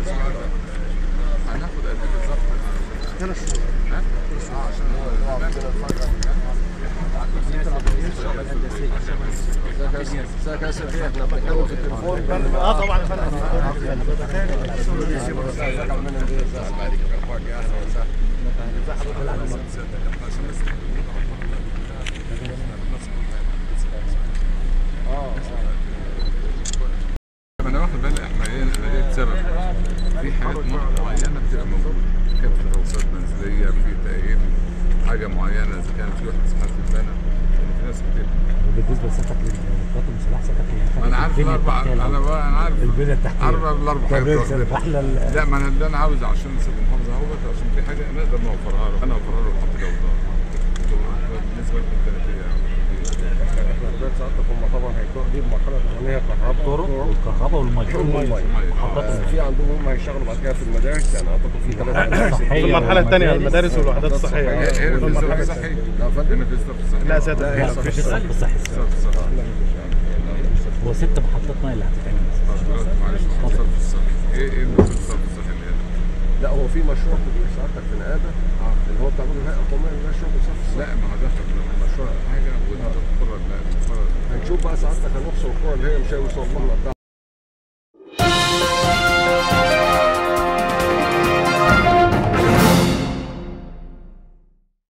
هناخد قد ايه بالظبط؟ ثلاث شهور ها؟ اه عشان هو ازيك يا اسف احنا بنتكلم في التليفون اه طبعا يا فندم انا واخد بالي احنا ايه انا ليه بسبب في حاجات معينه بتبقى موجوده كان في توصيات منزليه في تأهيل حاجه معينه اذا كان في واحد اسمها تلبانه ان في ناس كتير وبالنسبه لسيادتك للقوات المسلحه سيادتك ما انا عارف البنية الاربع التحتية انا بقى انا عارف البنيه التحتيه عارف الاربع حاجات طب واخدينها. الرحله ال- لا ما انا اللي انا عاوز عشان نسيب المحافظه اهوت عشان في حاجه نقدر نوفرها له انا اوفرها له ونحط جوده بالنسبه للميكانيكيه احنا دلوقتي سعادتك هم طبعا هيبداوا دي المرحله الاولانيه كهرباء طرق والكهرباء والميه المية. آه، في عندهم هم هيشتغلوا بعد كده في المدارس يعني اعتقد في ثلاثه صحية في المرحله الثانيه والمدارس. المدارس والوحدات الصحيه هنا في الصرف الصحي لا يا فندم هنا في الصرف الصحي لا سيادة لا لا مفيش صرف صحي الصرف الصحي هو ست محطات ميه اللي هتتعمل طب دلوقتي معلش الصرف الصحي ايه ايه المفروض الصرف الصحي اللي هنا؟ لا هو في مشروع كبير سعادتك في نقابه اللي هو بتعمله الهيئه القوميه للنشر وصرف الصحه لا ما هو ده المشروع حاجه والقرى لا القرى هنشوف بقى سعادتك هنوصل القرى اللي هي مش هيوصل لها